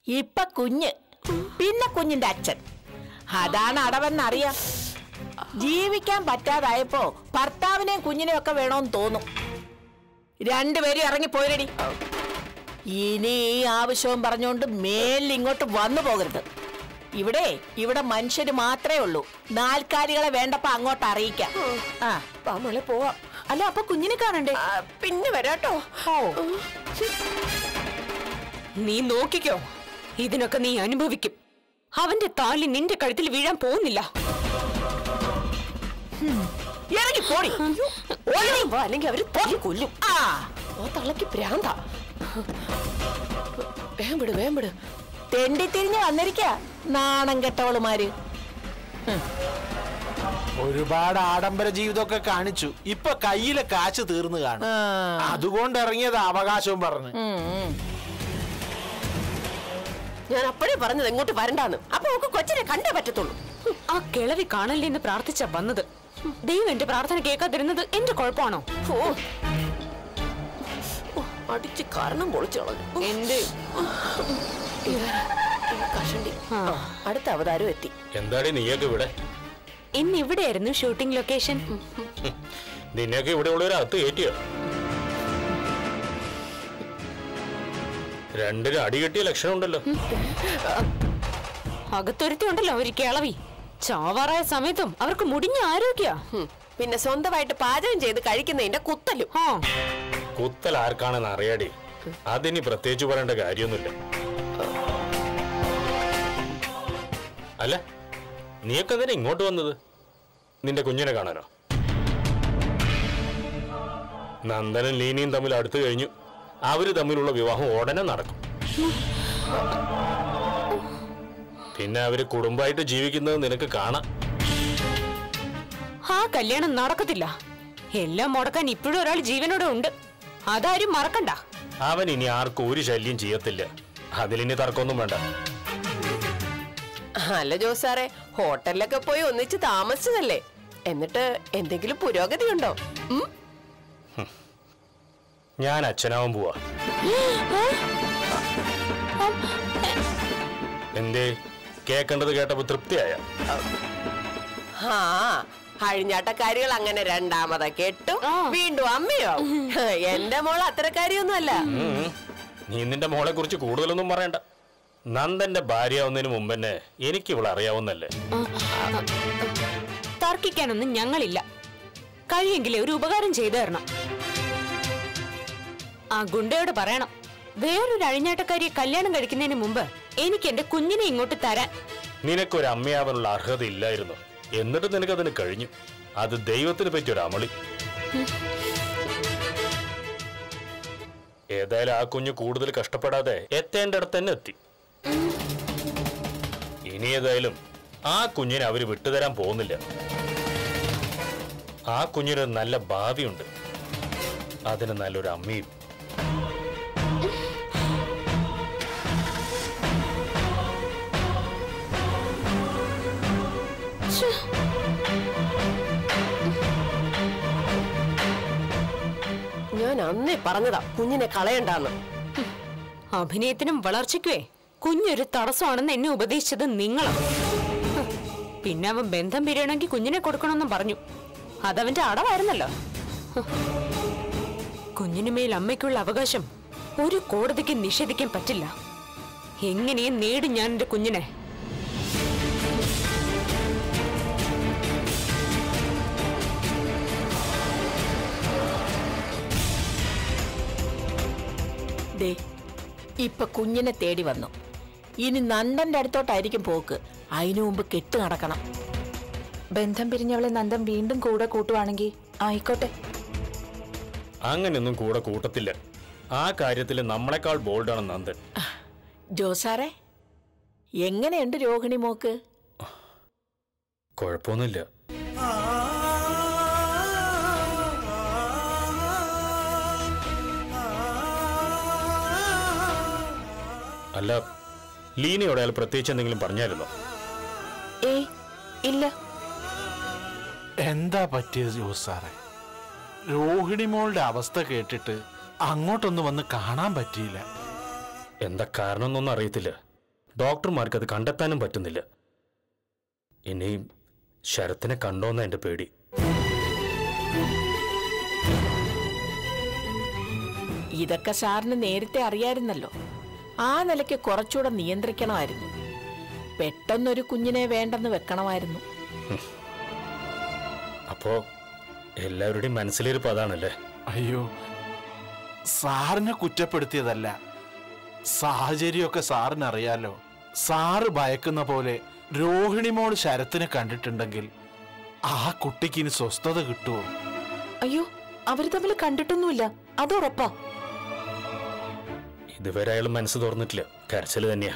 ഇപ്പൊ കുഞ്ഞ് പിന്നെ കുഞ്ഞിന്റെ അച്ഛൻ അതാണ് അടവെന്നറിയാം ജീവിക്കാൻ പറ്റാതായപ്പോ ഭർത്താവിനെയും കുഞ്ഞിനെയും ഒക്കെ വേണോന്ന് തോന്നും രണ്ടുപേരും ഇറങ്ങി പോയിരടി ഇനി ഈ ആവശ്യവും പറഞ്ഞുകൊണ്ട് മേലിൽ ഇങ്ങോട്ട് വന്നു പോകരുത് ഇവിടെ ഇവിടെ മനുഷ്യര് മാത്രമേ ഉള്ളൂ നാൽക്കാലികളെ വേണ്ടപ്പോ അങ്ങോട്ട് അറിയിക്കാം ആ വാ മോളെ പോവാം അല്ല അപ്പൊ കുഞ്ഞിനെ കാണണ്ടേ ആ, പിന്നെ വരാട്ടോ നീ നോക്കിക്കോ ഇതിനൊക്കെ നീ അനുഭവിക്കും അവന്റെ താലി നിന്റെ കഴുത്തിൽ വീഴാൻ പോകുന്നില്ല ഇറങ്ങി പോടി ഓടി വാ അല്ലെങ്കിൽ അവര് തല്ലി കൊല്ലും ആ ഓ തള്ളക്ക് പ്രാന്താ വേഗം വിട് വേഗം വിട് തെണ്ടി തിരിഞ്ഞ് വന്നിരിക്ക നാണം കെട്ടവളുമാര് ഒരുപാട് ആഡംബര ജീവിതമൊക്കെ കാണിച്ചു ഇപ്പൊ കയ്യിലെ കാശ് തീർന്നു കാണും ആ. അതുകൊണ്ട് ഇറങ്ങിയത് അവകാശവും പറഞ്ഞു ഉം, ഉം. ഞാൻ അപ്പോഴേ പറഞ്ഞത് എങ്ങോട്ട് വരണ്ടാന്ന് അപ്പൊ നമുക്ക് കൊച്ചിനെ കണ്ടേ പറ്റത്തുള്ളൂ ആ കിളവി കാണല്ലേ എന്ന് പ്രാർത്ഥിച്ച വന്നത് ദൈവം എന്റെ പ്രാർത്ഥന കേൾക്കാതിരുന്നത് എന്റെ കുഴപ്പമാണോ ഓ ഓ, അടിച്ച് കാരണം പൊളിച്ചു കളഞ്ഞു എന്ത് കഷണ്ടി ആ, അടുത്ത അവതാരം എത്തി എന്താടി നീയൊക്കെ ഇവിടെ ഇന്ന് ഇവിടെയായിരുന്നു ഷൂട്ടിംഗ് ലൊക്കേഷൻ നിന്നെയൊക്കെ ഇവിടെ ഉള്ളവരകത്ത് കയറ്റിയോ രണ്ടിനും അടി കിട്ടിയ ലക്ഷണം ഉണ്ടല്ലോ അകത്തൊരുത്തി ഉണ്ടല്ലോ ഒരു കിളവി ചാവാറായ സമയത്തും അവർക്ക് മുടിഞ്ഞ ആരോഗ്യ ഉം. പിന്നെ സ്വന്തമായിട്ട് പാചകം ചെയ്ത് കഴിക്കുന്നതിന്റെ കുത്തലും ആ കുത്തൽ ആർക്കാണെന്ന് അറിയാടി അതിനി പ്രത്യേകിച്ച് പറയേണ്ട കാര്യമൊന്നുമില്ല അല്ല നീയൊക്കെ എന്തിനാ ഇങ്ങോട്ട് വന്നത് നിന്റെ കുഞ്ഞിനെ കാണാനോ നന്ദനും ലീനയും തമ്മിൽ അടുത്തു കഴിഞ്ഞു അവര് തമ്മിലുള്ള വിവാഹം ഉടനെ നടക്കും പിന്നെ അവര് കുടുംബമായിട്ട് ജീവിക്കുന്നത് നിനക്ക് കാണാം ആ കല്യാണം നടക്കത്തില്ല എല്ലാം മുടക്കാൻ ഇപ്പോഴും ഒരാൾ ജീവനോടെ ഉണ്ട് അതാരും മറക്കണ്ട അവൻ ഇനി ആർക്കും ഒരു ശല്യം ചെയ്യത്തില്ല അതിലിനി തർക്കമൊന്നും വേണ്ട അല്ല ജോസാറെ ഹോട്ടലിലൊക്കെ പോയി ഒന്നിച്ച് താമസിച്ചതല്ലേ എന്നിട്ട് എന്തെങ്കിലും പുരോഗതി ഉണ്ടോ ഉം? ഞാൻ അച്ഛനാവാൻ പോവാ എന്തേ കേക്കേണ്ടത് കേട്ടപ്പോ തൃപ്തിയായ ആ അഴിഞ്ഞാട്ടക്കാരികൾ അങ്ങനെ രണ്ടാമത കെട്ടും വീണ്ടും അമ്മയോ എന്റെ മോൾ അത്തരക്കാരിയൊന്നുമല്ല നീ നിന്റെ മോളെ കുറിച്ച് കൂടുതലൊന്നും പറയണ്ട നന്ദന്റെ ഭാര്യയാവുന്നതിന് മുമ്പ് തന്നെ എനിക്ക് ഇവളെ അറിയാവുന്നല്ലേ തർക്കിക്കാനൊന്നും ഞങ്ങളില്ല കഴിയെങ്കിലേ ഒരു ഉപകാരം ചെയ്തു തരണം ആ ഗുണ്ടയോട് പറയണം വേറൊരു അഴിഞ്ഞാട്ടക്കാരിയെ കല്യാണം കഴിക്കുന്നതിന് മുമ്പ് എനിക്ക് എന്റെ കുഞ്ഞിനെ ഇങ്ങോട്ട് തരാൻ നിനക്കൊരു അമ്മയാവാനുള്ള അർഹത ഇല്ലായിരുന്നു എന്നിട്ട് നിനക്കതിന് കഴിഞ്ഞു അത് ദൈവത്തിന് പറ്റിയൊരു അമളി ഏതായാലും ആ കുഞ്ഞ് കൂടുതൽ കഷ്ടപ്പെടാതെ എത്തേണ്ടടത്ത് തന്നെ എത്തി ഇനി ഏതായാലും ആ കുഞ്ഞിനെ അവര് വിട്ടുതരാൻ പോകുന്നില്ല ആ കുഞ്ഞിനൊരു നല്ല ഭാവിയുണ്ട് അതിന് നല്ലൊരു അമ്മയും ഞാൻ അന്നേ പറഞ്ഞതാ കുഞ്ഞിനെ കളയണ്ടാന്ന് അഭിനയത്തിനും വളർച്ചയ്ക്കുവേ കുഞ്ഞൊരു തടസ്സമാണെന്ന് എന്നെ ഉപദേശിച്ചത് നിങ്ങളാണ് ഹ്, പിന്നെ അവൻ ബന്ധം പിരിയണമെങ്കിൽ കുഞ്ഞിനെ കൊടുക്കണമെന്നും പറഞ്ഞു അതവന്റെ അടവായിരുന്നല്ലോ ഹ്. കുഞ്ഞിനുമേൽ അമ്മയ്ക്കുള്ള അവകാശം ഒരു കോടതിക്ക് നിഷേധിക്കാൻ പറ്റില്ല എങ്ങനെയും നേടും ഞാൻ എന്റെ കുഞ്ഞിനെ ദേ ഇപ്പൊ കുഞ്ഞിനെ തേടി വന്നു ഇനി നന്ദന്റെ അടുത്തോട്ടായിരിക്കും പോക്ക് അതിനു മുമ്പ് കെട്ട് നടക്കണം ബന്ധം പിരിഞ്ഞവളെ നന്ദൻ വീണ്ടും കൂടെ കൂട്ടുവാണെങ്കിൽ ആയിക്കോട്ടെ അങ്ങനെയൊന്നും കൂടെ കൂട്ടത്തില്ല ആ കാര്യത്തിൽ നമ്മളെക്കാൾ ബോൾഡാണ് നന്ദൻ ജോസാറെ എങ്ങനെയുണ്ട് രോഹിണി മോക്ക് കുഴപ്പമൊന്നുമില്ല അല്ല ലീനയോട് അയാൾ പ്രത്യേകിച്ച് എന്തെങ്കിലും പറഞ്ഞായിരുന്നോ ഏയ് ഇല്ല എന്താ പറ്റിയത് ജോസ് സാറേ രോഹിണി മോളുടെ അവസ്ഥ കേട്ടിട്ട് അങ്ങോട്ടൊന്ന് വന്ന് കാണാൻ പറ്റിയില്ല എന്താ കാരണം എന്നൊന്നും അറിയത്തില്ല ഡോക്ടർമാർക്ക് അത് കണ്ടെത്താനും പറ്റുന്നില്ല ഇനിയും ശരത്തിനെ കണ്ടോന്ന എന്റെ പേടി ഇതൊക്കെ സാറിന് നേരത്തെ അറിയായിരുന്നല്ലോ ആ നിലയ്ക്ക് കുറച്ചുകൂടെ നിയന്ത്രിക്കണമായിരുന്നു പെട്ടെന്നൊരു കുഞ്ഞിനെ വേണ്ടെന്ന് വെക്കണമായിരുന്നു അപ്പോ എല്ലാവരുടെയും മനസ്സിലിരിപ്പ് അതാണല്ലേ അയ്യോ സാറിനെ കുറ്റപ്പെടുത്തിയതല്ല സാഹചര്യമൊക്കെ സാറിന് അറിയാലോ സാറ് ഭയക്കുന്ന പോലെ രോഹിണി മോൾ ശരത്തിനെ കണ്ടിട്ടുണ്ടെങ്കിൽ ആ കുട്ടിക്ക് ഇനി സ്വസ്ഥത കിട്ടുമോ അയ്യോ അവര് തമ്മിൽ കണ്ടിട്ടൊന്നുമില്ല അത് ഉറപ്പാ ഇതുവരെ അയാൾ മനസ്സ് തുറന്നിട്ടില്ല കരച്ചിൽ തന്നെയാ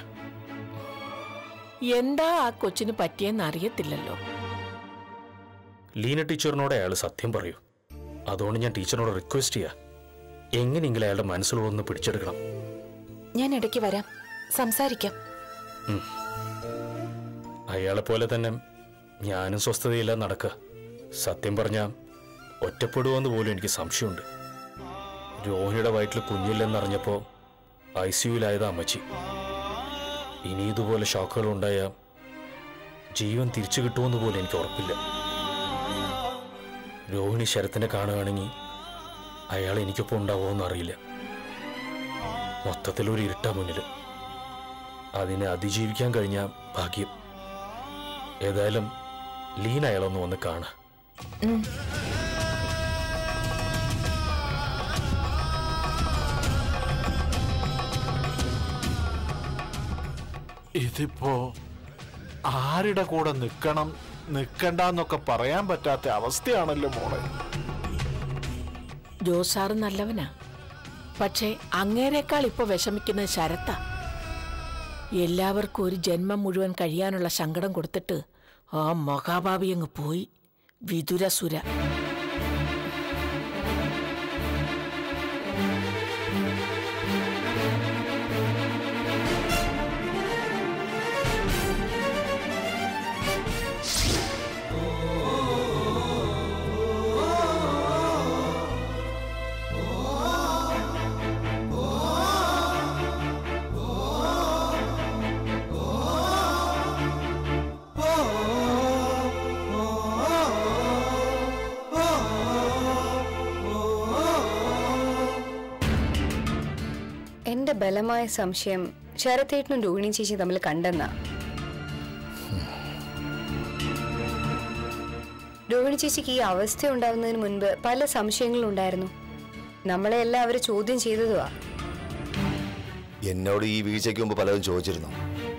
എന്താ ആ കൊച്ചിന് പറ്റിയെന്ന് അറിയത്തില്ലല്ലോ ലീന ടീച്ചറിനോട് അയാൾ സത്യം പറയൂ അതുകൊണ്ട് ഞാൻ ടീച്ചറിനോട് റിക്വസ്റ്റ് ചെയ്യാ എങ്ങനെയെങ്കിലും അയാളുടെ മനസ്സിലുള്ളൊന്ന് പിടിച്ചെടുക്കണം ഞാൻ ഇടയ്ക്ക് വരാം സംസാരിക്കാം അയാളെ പോലെ തന്നെ ഞാനും സ്വസ്ഥതയില്ല നടക്കുക സത്യം പറഞ്ഞാൽ ഒറ്റപ്പെടുവെന്ന് പോലും എനിക്ക് സംശയമുണ്ട് രോഹിണിയുടെ വയറ്റിൽ കുഞ്ഞില്ലെന്നറിഞ്ഞപ്പോൾ ഐ സിയുലായത് അമ്മച്ചി ഇനി ഇതുപോലെ ഷോക്കുകൾ ഉണ്ടായ ജീവൻ തിരിച്ചു കിട്ടുമെന്ന് പോലും എനിക്ക് ഉറപ്പില്ല രോഹിണി ശരത്തിനെ കാണുകയാണെങ്കിൽ അയാൾ എനിക്കൊപ്പം ഉണ്ടാവുമെന്ന് അറിയില്ല മൊത്തത്തിലൊരു ഇരുട്ടാ മുന്നിൽ അതിനെ അതിജീവിക്കാൻ കഴിഞ്ഞ ഭാഗ്യം ഏതായാലും ലീന അയാളൊന്ന് വന്ന് കാണ ഇതിപ്പോ ആരുടെ കൂടെ നിൽക്കണം നിൽക്കണ്ടെന്നൊക്കെ പറയാൻ പറ്റാത്ത അവസ്ഥയാണല്ലോ മോളെ ജോസാറ് നല്ലവനാ പക്ഷേ അങ്ങേരെക്കാൾ ഇപ്പൊ വിഷമിക്കുന്നത് ശരത്താ എല്ലാവർക്കും ഒരു ജന്മം മുഴുവൻ കഴിയാനുള്ള സങ്കടം കൊടുത്തിട്ട് ആ മഹാഭാവി അങ്ങ് പോയി വിതുരസുര എന്റെ ബലമായ സംശയം ശരത്തേട്ടനും രോഹിണി ചേച്ചി തമ്മിൽ കണ്ടെന്നാ രോഹിണി ചേച്ചിക്ക് ഈ അവസ്ഥ ഉണ്ടാവുന്നതിന് മുൻപ് പല സംശയങ്ങളും ഉണ്ടായിരുന്നു നമ്മളെ എല്ലാം അവർ ചോദ്യം ചെയ്തതുവാ എന്നോട് ഈ വീഴ്ചയ്ക്ക് മുമ്പ് പലതും ചോദിച്ചിരുന്നു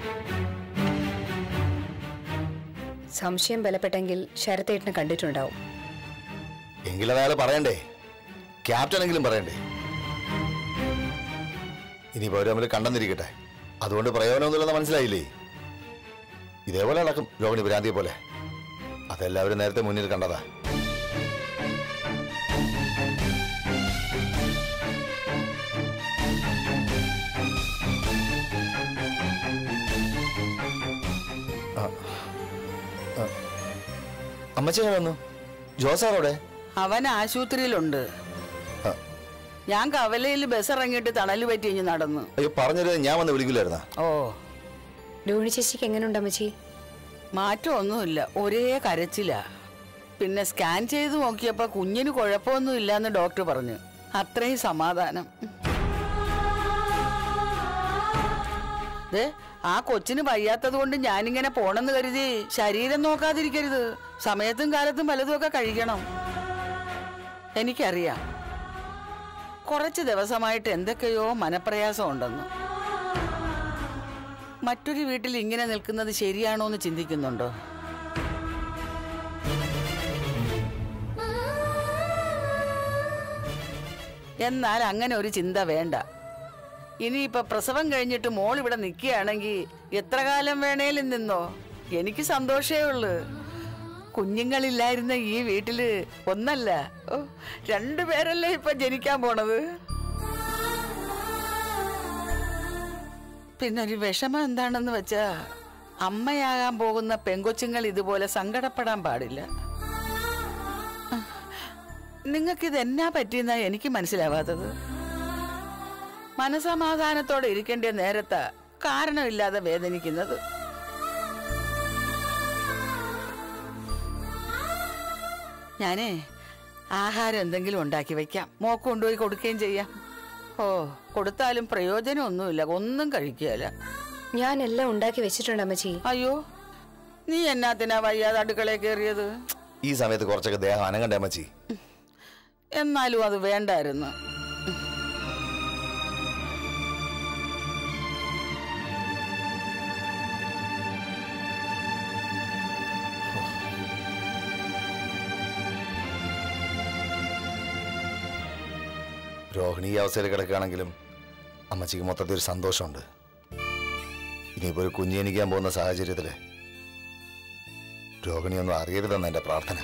സംശയം ബലപ്പെട്ടെങ്കിൽ ശരത്തേട്ടനെ കണ്ടിട്ടുണ്ടാവും എങ്കിലും അയാൾ പറയണ്ടേ ക്യാപ്റ്റനെങ്കിലും പറയണ്ടേ ഇനിയിപ്പോ അവര് തമ്മിൽ കണ്ടെന്നിരിക്കട്ടെ അതുകൊണ്ട് പ്രയോജനമൊന്നുമില്ലെന്ന് മനസ്സിലായില്ലേ ഇതേപോലെ നടക്കും രോഹിണി ഭ്രാന്തിയെ പോലെ അതെല്ലാവരും നേരത്തെ മുന്നിൽ കണ്ടതാ ആ. ആ. അമ്മച്ചി എങ്ങനെ വന്നു ജോസാറോടെ അവൻ ആശുപത്രിയിലുണ്ട് ആ. ഞാൻ കവലയിൽ ബസ് ഇറങ്ങിയിട്ട് തണല് പറ്റി കഴിഞ്ഞ് നടന്നു അയ്യോ പറഞ്ഞത് ഞാൻ വന്ന് വിളിക്കില്ലായിരുന്നാ ഓ രോഹിണി ചേച്ചിക്ക് എങ്ങനെയുണ്ട് അമ്മച്ചി മാറ്റമൊന്നുമില്ല ഒരേ കരച്ചിലാ പിന്നെ സ്കാൻ ചെയ്ത് നോക്കിയപ്പോ കുഞ്ഞിന് കുഴപ്പമൊന്നും ഇല്ലാന്ന് ഡോക്ടർ പറഞ്ഞു അത്രയും സമാധാനം ദേ, ആ കൊച്ചിന് വയ്യാത്തത് കൊണ്ട് ഞാനിങ്ങനെ പോണെന്ന് കരുതി ശരീരം നോക്കാതിരിക്കരുത് സമയത്തും കാലത്തും പലതും ഒക്കെ കഴിക്കണം എനിക്കറിയാം കുറച്ച് ദിവസമായിട്ട് എന്തൊക്കെയോ മനപ്രയാസം ഉണ്ടെന്ന് മറ്റൊരു വീട്ടിൽ ഇങ്ങനെ നിൽക്കുന്നത് ശരിയാണോ എന്ന് ചിന്തിക്കുന്നുണ്ടോ എന്നാൽ അങ്ങനെ ഒരു ചിന്ത വേണ്ട ഇനിയിപ്പൊ പ്രസവം കഴിഞ്ഞിട്ട് മോൾ ഇവിടെ നിൽക്കുകയാണെങ്കിൽ എത്ര കാലം വേണേലും നിന്നോ എനിക്ക് സന്തോഷേ ഉള്ളു കുഞ്ഞുങ്ങളില്ലായിരുന്ന ഈ വീട്ടില് ഒന്നല്ല ഓ, രണ്ടുപേരല്ലേ ഇപ്പൊ ജനിക്കാൻ പോണത് പിന്നെ ഒരു വിഷമം എന്താണെന്ന് വെച്ചാ അമ്മയാകാൻ പോകുന്ന പെങ്കൊച്ചുങ്ങൾ ഇതുപോലെ സങ്കടപ്പെടാൻ പാടില്ല നിങ്ങൾക്കിത് എന്നാ പറ്റിയെന്നാ എനിക്ക് മനസ്സിലാവാത്തത് മനസമാധാനത്തോടെ ഇരിക്കേണ്ട നേരത്താ കാരണമില്ലാതെ വേദനിക്കുന്നത് ഞാനേ ആഹാരം എന്തെങ്കിലും ഉണ്ടാക്കി വെക്കാം മോക്ക് കൊണ്ടുപോയി കൊടുക്കുകയും ചെയ്യാം ഓ കൊടുത്താലും പ്രയോജനമൊന്നുമില്ല ഒന്നും കഴിക്കുകയില്ല ഞാൻ എല്ലാം ഉണ്ടാക്കി വെച്ചിട്ടുണ്ട് അമ്മച്ചി അയ്യോ നീ എന്നാത്തിനാ വയ്യാതെ അടുക്കളയിൽ കയറിയത് ഈ സമയത്ത് കുറച്ചൊക്കെ ദേഹം അനങ്ങണ്ടേ അമ്മച്ചി എന്നാലും അത് വേണ്ടായിരുന്നു രോഹിണി ഈ അവസ്ഥയിൽ കിടക്കുകയാണെങ്കിലും അമ്മച്ചിക്ക് മൊത്തത്തിൽ ഒരു സന്തോഷമുണ്ട് ഇനിയിപ്പോൾ ഒരു കുഞ്ഞ് ജനിക്കാൻ പോകുന്ന സാഹചര്യത്തിൽ രോഹിണിയൊന്നും അറിയരുതെന്ന് എൻ്റെ പ്രാർത്ഥന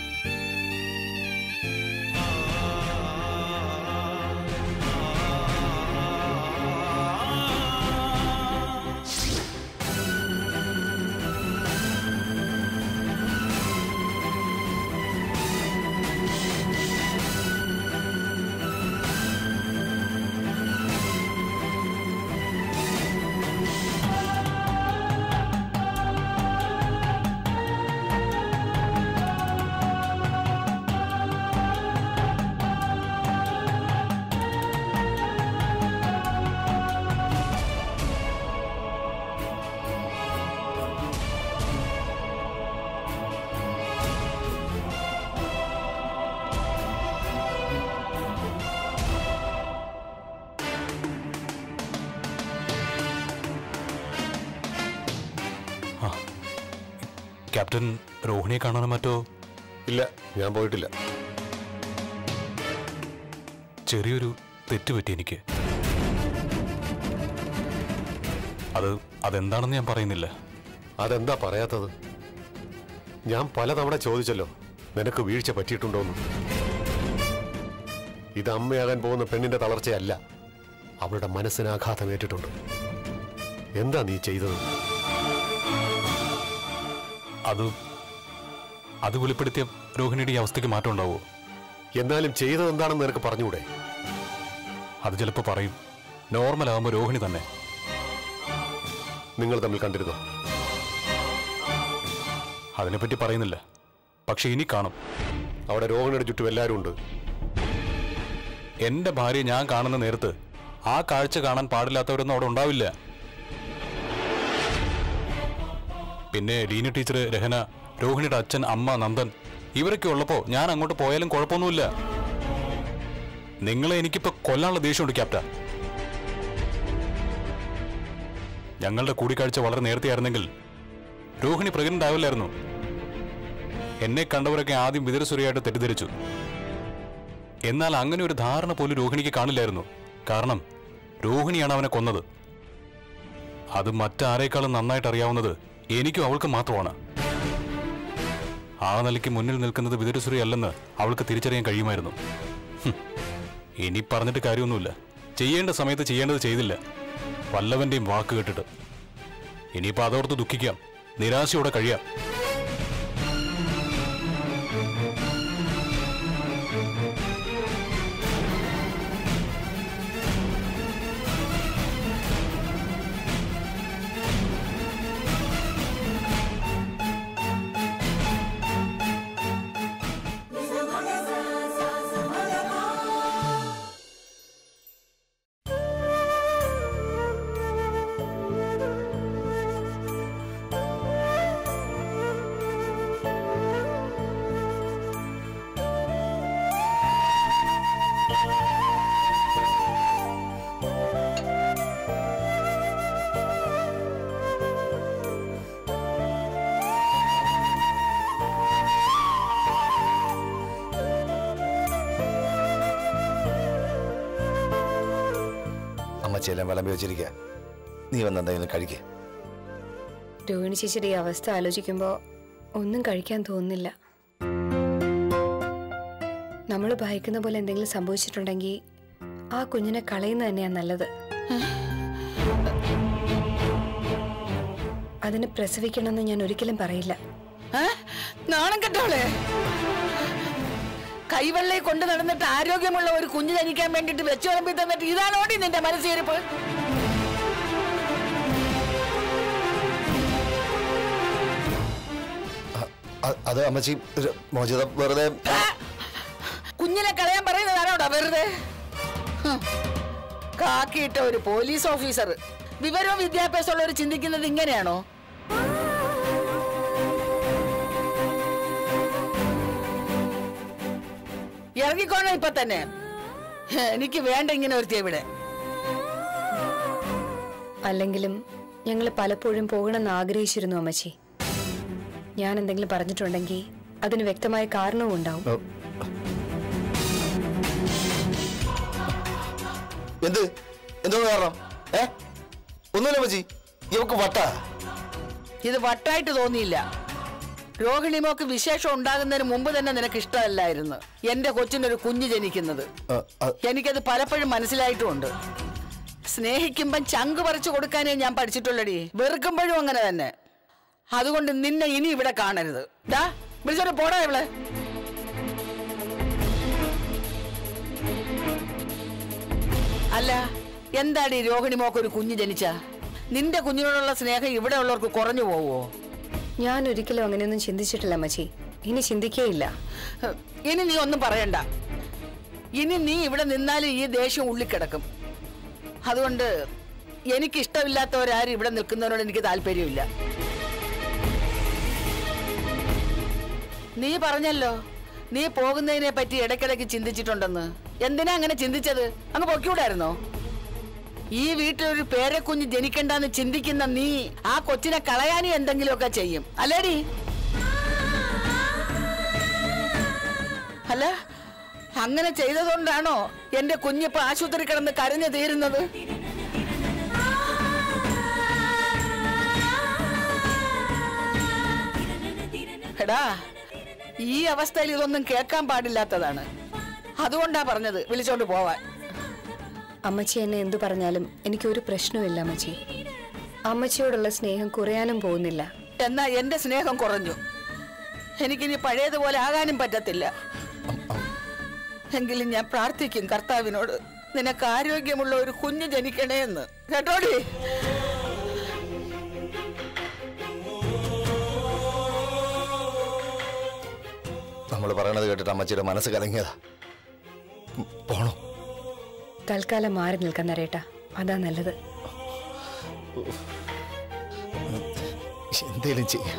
ക്യാപ്റ്റൻ രോഹിണിയെ കാണാനോ മറ്റോ ഇല്ല ഞാൻ പോയിട്ടില്ല ചെറിയൊരു തെറ്റ് പറ്റി എനിക്ക് അത് അതെന്താണെന്ന് ഞാൻ പറയുന്നില്ല അതെന്താ പറയാത്തത് ഞാൻ പലതവണ ചോദിച്ചല്ലോ നിനക്ക് വീഴ്ച പറ്റിയിട്ടുണ്ടോന്ന് ഇത് അമ്മയാകാൻ പോകുന്ന പെണ്ണിന്റെ തളർച്ചയല്ല അവളുടെ മനസ്സിന് ആഘാതം ഏറ്റിട്ടുണ്ട് എന്താ നീ ചെയ്തത് അത് അത് വെളിപ്പെടുത്തിയ രോഹിണിയുടെ ഈ അവസ്ഥയ്ക്ക് മാറ്റം ഉണ്ടാവോ എന്നാലും ചെയ്തത് എന്താണെന്ന് നിനക്ക് പറഞ്ഞുകൂടെ അത് ചിലപ്പോൾ പറയും നോർമൽ ആവുമ്പോൾ രോഹിണി തന്നെ നിങ്ങൾ തമ്മിൽ കണ്ടിരുന്നോ അതിനെപ്പറ്റി പറയുന്നില്ല പക്ഷെ ഇനി കാണും അവിടെ രോഹിണിയുടെ ചുറ്റും എല്ലാവരും ഉണ്ട് എന്റെ ഭാര്യ ഞാൻ കാണുന്ന നേരത്ത് ആ കാഴ്ച കാണാൻ പാടില്ലാത്തവരൊന്നും അവിടെ ഉണ്ടാവില്ല പിന്നെ ലീന ടീച്ചർ രഹന രോഹിണിയുടെ അച്ഛൻ അമ്മ നന്ദൻ ഇവരൊക്കെ ഉള്ളപ്പോ ഞാൻ അങ്ങോട്ട് പോയാലും കുഴപ്പമൊന്നുമില്ല നിങ്ങളെ എനിക്കിപ്പോ കൊല്ലാനുള്ള ദേഷ്യമുണ്ട് ക്യാപ്റ്റ ഞങ്ങളുടെ കൂടിക്കാഴ്ച വളരെ നേരത്തെ ആയിരുന്നെങ്കിൽ രോഹിണി പ്രഗ്നന്റ് ആവില്ലായിരുന്നു എന്നെ കണ്ടവരൊക്കെ ആദ്യം വിതരസുരയായിട്ട് തെറ്റിദ്ധരിച്ചു എന്നാൽ അങ്ങനെ ഒരു ധാരണ പോലും രോഹിണിക്ക് കാണില്ലായിരുന്നു കാരണം രോഹിണിയാണ് അവനെ കൊന്നത് അത് മറ്റാരേക്കാളും നന്നായിട്ട് അറിയാവുന്നത് എനിക്കും അവൾക്ക് മാത്രമാണ് ആ നിലയ്ക്ക് മുന്നിൽ നിൽക്കുന്നത് വിതുരസുരി അല്ലെന്ന് അവൾക്ക് തിരിച്ചറിയാൻ കഴിയുമായിരുന്നു ഹും. ഇനി പറഞ്ഞിട്ട് കാര്യമൊന്നുമില്ല ചെയ്യേണ്ട സമയത്ത് ചെയ്യേണ്ടത് ചെയ്തില്ല വല്ലവന്റെയും വാക്ക് കേട്ടിട്ട് ഇനിയിപ്പോ അതോർത്ത് ദുഃഖിക്കാം നിരാശയോടെ കഴിയാം അമ്മച്ചെല്ലാം വിളമ്പി വെച്ചിരിക്കുക നീ വന്ന് എന്തെങ്കിലും കഴിക്കുക രോഹിണി ചേച്ചിയുടെ ഈ അവസ്ഥ ആലോചിക്കുമ്പോൾ ഒന്നും കഴിക്കാൻ തോന്നുന്നില്ല നമ്മൾ ഭയക്കുന്ന പോലെ എന്തെങ്കിലും സംഭവിച്ചിട്ടുണ്ടെങ്കിൽ ആ കുഞ്ഞിനെ കളയുന്നത് തന്നെയാണ് നല്ലത് അതിന് പ്രസവിക്കണമെന്ന് ഞാൻ ഒരിക്കലും പറയില്ല ഏ? നാണം കെട്ടവളെ കൈവെള്ളയെ കൊണ്ട് നടന്നിട്ട് ആരോഗ്യമുള്ള ഒരു കുഞ്ഞ് ജനിക്കാൻ വേണ്ടിട്ട് വെച്ചു വിളമ്പി തന്നിട്ട് ഇതാണോടി നിന്റെ മനസ്സിരിപ്പ് അ- അത് അമ്മച്ചി ര- മോചിത വെറുതെ കുഞ്ഞിനെ കളയാൻ പറയുന്നതാണോടാ വെറുതെ ഹും. കാക്കിയിട്ട ഒരു പോലീസ് ഓഫീസർ വിവരവും വിദ്യാഭ്യാസമുള്ളവർ ചിന്തിക്കുന്നത് ഇങ്ങനെയാണോ ഇറങ്ങിക്കോണം ഇപ്പൊ തന്നെ എനിക്ക് വേണ്ട ഇങ്ങനെ ഒരുത്തിയ ഇവിടെ അല്ലെങ്കിലും ഞങ്ങൾ പലപ്പോഴും പോകണമെന്ന് ആഗ്രഹിച്ചിരുന്നു അമ്മച്ചി ഞാൻ എന്തെങ്കിലും പറഞ്ഞിട്ടുണ്ടെങ്കിൽ അതിന് വ്യക്തമായ കാരണവും ഉണ്ടാവും ഓ. എന്ത് എന്തോ കാരണം ഏ ഒന്നുമില്ല അമ്മച്ചി ഇവക്ക് വട്ടാ ഇത് വട്ടായിട്ട് തോന്നിയില്ല രോഹിണി മോക്ക് വിശേഷം ഉണ്ടാകുന്നതിന് മുമ്പ് തന്നെ നിനക്ക് ഇഷ്ടമല്ലായിരുന്നു എന്റെ കൊച്ചിനൊരു കുഞ്ഞ് ജനിക്കുന്നത് ആ, ആ, എനിക്കത് പലപ്പോഴും മനസ്സിലായിട്ടുമുണ്ട് സ്നേഹിക്കുമ്പം ചങ്ക് പറിച്ചു കൊടുക്കാനേ ഞാൻ പഠിച്ചിട്ടുള്ളടി വെറുക്കുമ്പോഴും അങ്ങനെ തന്നെ അതുകൊണ്ട് നിന്നെ ഇനി ഇവിടെ കാണരുത് ഡാ വിളിച്ചോട്ട് പോടാ ഇവളെ അല്ല എന്താടി രോഹിണി മോക്ക് ഒരു കുഞ്ഞ് ജനിച്ച നിന്റെ കുഞ്ഞിനോടുള്ള സ്നേഹം ഇവിടെ ഉള്ളവർക്ക് കുറഞ്ഞു പോവോ ഞാൻ ഒരിക്കലും അങ്ങനെയൊന്നും ചിന്തിച്ചിട്ടില്ല അമ്മച്ചി ഇനി ചിന്തിക്കേയില്ല ഇനി നീ ഒന്നും പറയണ്ട ഇനി നീ ഇവിടെ നിന്നാലും ഈ ദേഷ്യം ഉള്ളിൽ കിടക്കും അതുകൊണ്ട് എനിക്ക് ഇഷ്ടമില്ലാത്തവരാരും ഇവിടെ നിൽക്കുന്നവരോട് എനിക്ക് താല്പര്യമില്ല നീ പറഞ്ഞല്ലോ നീ പോകുന്നതിനെ പറ്റി ഇടയ്ക്കിടയ്ക്ക് ചിന്തിച്ചിട്ടുണ്ടെന്ന് എന്തിനാ അങ്ങനെ ചിന്തിച്ചത് അങ്ങ് പൊക്കിവിടായിരുന്നോ ഈ വീട്ടിലൊരു പേരക്കുഞ്ഞ് ജനിക്കണ്ടെന്ന് ചിന്തിക്കുന്ന നീ ആ കൊച്ചിനെ കളയാനും എന്തെങ്കിലുമൊക്കെ ചെയ്യും അല്ലേടി അല്ല അങ്ങനെ ചെയ്തതുകൊണ്ടാണോ എന്റെ കുഞ്ഞിപ്പോ ആശുപത്രി കിടന്ന് കരഞ്ഞു തീരുന്നത് എടാ ഈ അവസ്ഥയിൽ ഇതൊന്നും കേൾക്കാൻ പാടില്ലാത്തതാണ് അതുകൊണ്ടാ പറഞ്ഞത് വിളിച്ചോണ്ട് പോവാൻ അമ്മച്ചി എന്നെ എന്തു പറഞ്ഞാലും എനിക്കൊരു പ്രശ്നവുമില്ല അമ്മച്ചി അമ്മച്ചിയോടുള്ള സ്നേഹം കുറയാനും പോകുന്നില്ല എന്നാ എന്റെ സ്നേഹം കുറഞ്ഞു എനിക്കിനി പഴയതുപോലെ ആകാനും പറ്റത്തില്ല എങ്കിലും ഞാൻ പ്രാർത്ഥിക്കും കർത്താവിനോട് നിനക്ക് ആരോഗ്യമുള്ള ഒരു കുഞ്ഞ് ജനിക്കണേ എന്ന് കേട്ടോടി നമ്മൾ പറയണത് കേട്ടിട്ട് അമ്മച്ചിയുടെ മനസ്സ് കലങ്ങിയതാ ഉം, പോണോ തൽക്കാലം മാറി നിൽക്കാൻ നരേട്ടാ അതാ നല്ലത് എന്തേലും ചെയ്യാം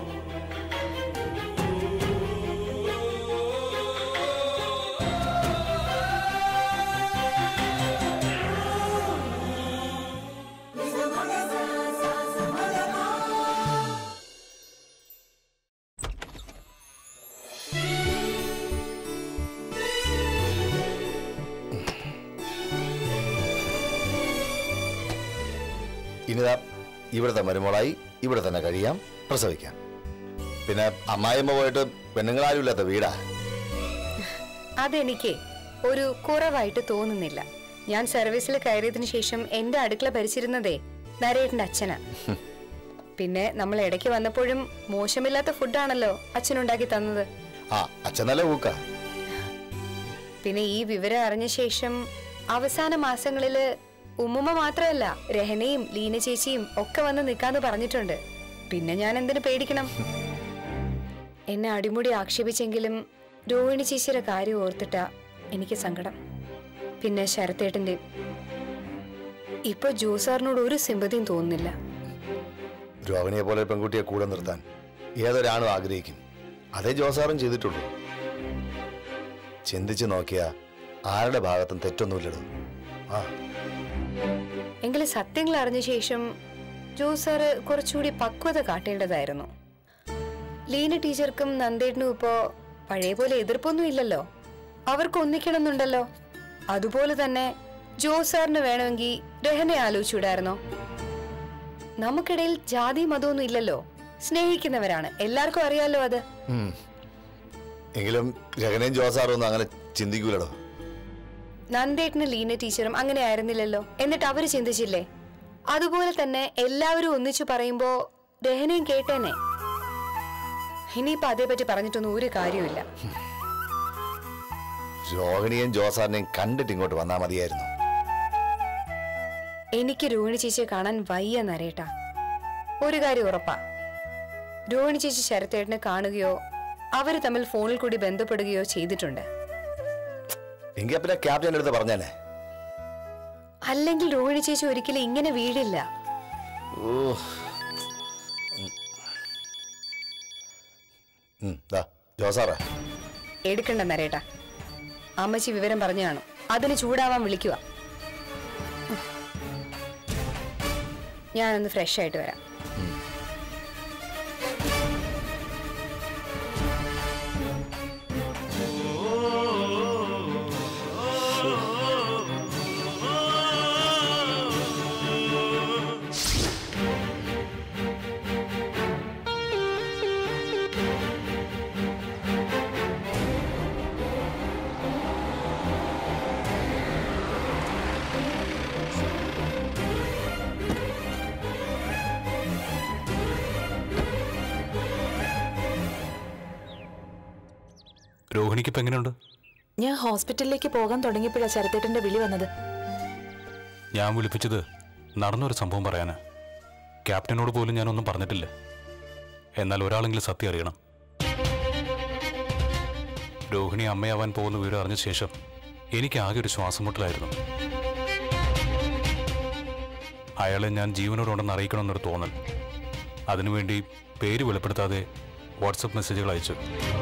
ഇനിതാ ഇവിടുത്തെ മരുമോളായി ഇവിടെ തന്നെ കഴിയാം പ്രസവിക്കാം പിന്നെ അമ്മായിയമ്മ പോയിട്ട് പെണ്ണുങ്ങളാരും ഇല്ലാത്ത വീടാ അതെനിക്ക് ഒരു കുറവായിട്ട് തോന്നുന്നില്ല ഞാൻ സർവീസിൽ കയറിയതിനു ശേഷം എന്റെ അടുക്കള ഭരിച്ചിരുന്നതേ നരേട്ടന്റെ അച്ഛനാ പിന്നെ നമ്മൾ ഇടയ്ക്ക് വന്നപ്പോഴും മോശമില്ലാത്ത ഫുഡാണല്ലോ അച്ഛനുണ്ടാക്കി തന്നത് ആ അച്ഛൻ നല്ല ഊക്ക പിന്നെ ഈ വിവരം അറിഞ്ഞ ശേഷം അവസാന മാസങ്ങളില് ഉമ്മുമ്മ മാത്രമല്ല രഹനയും ലീന ചേച്ചിയും ഒക്കെ വന്ന് നിൽക്കാന്ന് പറഞ്ഞിട്ടുണ്ട് പിന്നെ ഞാൻ എന്തിനു പേടിക്കണം എന്നെ അടിമുടി ആക്ഷേപിച്ചെങ്കിലും രോഹിണി ചേച്ചിയുടെ കാര്യം ഓർത്തിട്ടാ എനിക്ക് സങ്കടം പിന്നെ ശരത്തേട്ടന്റെ ഇപ്പൊ ജോസാറിനോട് ഒരു സിമ്പതിയും തോന്നുന്നില്ല രോഹിണിയെ പോലെ ഒരു പെൺകുട്ടിയെ കൂടെ നിർത്താൻ ഏതൊരാണും ആഗ്രഹിക്കും അതേ ജോസാറും ചെയ്തിട്ടുള്ളൂ ചിന്തിച്ചു നോക്കിയാ ആരുടെ ഭാഗത്തും തെറ്റൊന്നുമില്ലടോ ആ എങ്കിലും സത്യങ്ങൾ അറിഞ്ഞ ശേഷം ജോസാറ് കുറച്ചുകൂടി പക്വത കാട്ടേണ്ടതായിരുന്നു ലീന ടീച്ചർക്കും നന്ദേട്ടനും ഇപ്പോ പഴയ പോലെ എതിർപ്പൊന്നും ഇല്ലല്ലോ അവർക്ക് ഒന്നിക്കണമെന്നുണ്ടല്ലോ അതുപോലെ തന്നെ ജോസാറിന് വേണമെങ്കിൽ രഹനെ ആലോചിച്ചൂടായിരുന്നോ നമുക്കിടയിൽ ജാതി മതമൊന്നും ഇല്ലല്ലോ സ്നേഹിക്കുന്നവരാണ് എല്ലാവർക്കും അറിയാലോ അത് ഉം. എങ്കിലും രഹനയും ജോസാറും ഒന്നും അങ്ങനെ ചിന്തിക്കൂലടോ നന്ദേട്ടനും ലീന ടീച്ചറും അങ്ങനെ ആയിരുന്നില്ലല്ലോ എന്നിട്ട് അവര് ചിന്തിച്ചില്ലേ അതുപോലെ തന്നെ എല്ലാവരും ഒന്നിച്ചു പറയുമ്പോ രഹനയും കേട്ടേനെ ഇനിയിപ്പോ അതേപറ്റി പറഞ്ഞിട്ടൊന്നും ഒരു കാര്യമില്ല രോഹിണിയും ജോസാറിനെയും കണ്ടിട്ട് ഇങ്ങോട്ട് വന്നാൽ മതിയായിരുന്നു എനിക്ക് രോഹിണി ചേച്ചിയെ കാണാൻ വയ്യ നരേട്ടാ ഒരു കാര്യം ഉറപ്പാ രോഹിണി ചേച്ചി ശരത്തേട്ടനെ കാണുകയോ അവർ തമ്മിൽ ഫോണിൽ കൂടി ബന്ധപ്പെടുകയോ ചെയ്തിട്ടുണ്ട് എങ്കിൽ പിന്നെ ക്യാപ്റ്റൻ്റെ അടുത്ത് പറഞ്ഞേനെ അല്ലെങ്കിൽ രോഹിണി ചേച്ചി ഒരിക്കലും ഇങ്ങനെ വീഴില്ല ഉം, ദാ ജോസാറേ എടുക്കണ്ട നരേട്ടാ അമ്മച്ചി വിവരം പറഞ്ഞു കാണും അതിന് ചൂടാവാൻ വിളിക്കുക ഞാനൊന്ന് ഫ്രഷ് ആയിട്ട് വരാം രോഹിണിക്ക് ഇപ്പൊ എങ്ങനെയുണ്ട് ഞാൻ ഹോസ്പിറ്റലിലേക്ക് പോകാൻ തുടങ്ങിയപ്പോഴാ ശരത്തേട്ടന്റെ വിളി വന്നത് ഞാൻ വിളിപ്പിച്ചത് നടന്നൊരു സംഭവം പറയാനാ ക്യാപ്റ്റനോട് പോലും ഞാനൊന്നും പറഞ്ഞിട്ടില്ല എന്നാൽ ഒരാളെങ്കിലും സത്യം അറിയണം രോഹിണി അമ്മയാവാൻ പോകുന്ന വിവരം അറിഞ്ഞ ശേഷം എനിക്ക് ആകെ ഒരു ശ്വാസം മുട്ടലായിരുന്നു അയാളെ ഞാൻ ജീവനോടുണ്ടെന്ന് അറിയിക്കണമെന്നൊരു തോന്നൽ അതിനുവേണ്ടി പേര് വെളിപ്പെടുത്താതെ വാട്സപ്പ് മെസ്സേജുകൾ അയച്ചു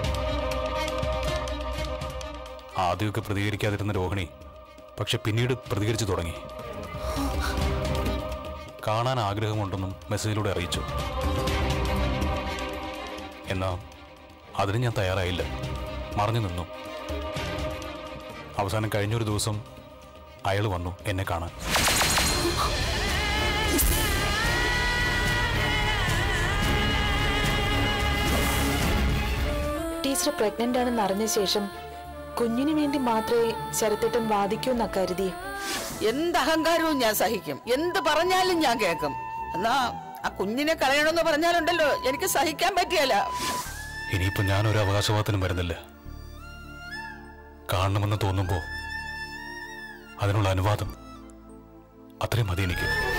ആദ്യമൊക്കെ പ്രതികരിക്കാതിരുന്ന രോഹിണി പക്ഷെ പിന്നീട് പ്രതികരിച്ചു തുടങ്ങി കാണാൻ ആഗ്രഹമുണ്ടെന്നും മെസ്സേജിലൂടെ അറിയിച്ചു എന്നാ അതിന് ഞാൻ തയ്യാറായില്ല മറഞ്ഞു നിന്നു അവസാനം കഴിഞ്ഞൊരു ദിവസം അയാൾ വന്നു എന്നെ കാണാൻ ടീച്ചർ പ്രഗ്നന്റ് ആണെന്ന് അറിഞ്ഞ ശേഷം കുഞ്ഞിന് വേണ്ടി മാത്രമേ ശരത്തേട്ടൻ വാദിക്കൂ എന്നാ കരുതി എന്ത് അഹങ്കാരവും ഞാൻ സഹിക്കും എന്ത് പറഞ്ഞാലും ഞാൻ കേൾക്കും എന്നാ ആ കുഞ്ഞിനെ കളയണമെന്ന് പറഞ്ഞാലുണ്ടല്ലോ എനിക്ക് സഹിക്കാൻ പറ്റിയല്ല ഇനിയിപ്പോ ഞാൻ ഒരു അവകാശവാദത്തിനും വരുന്നില്ല കാണണമെന്ന് തോന്നുമ്പോ അതിനുള്ള അനുവാദം അത്രയും മതി എനിക്ക്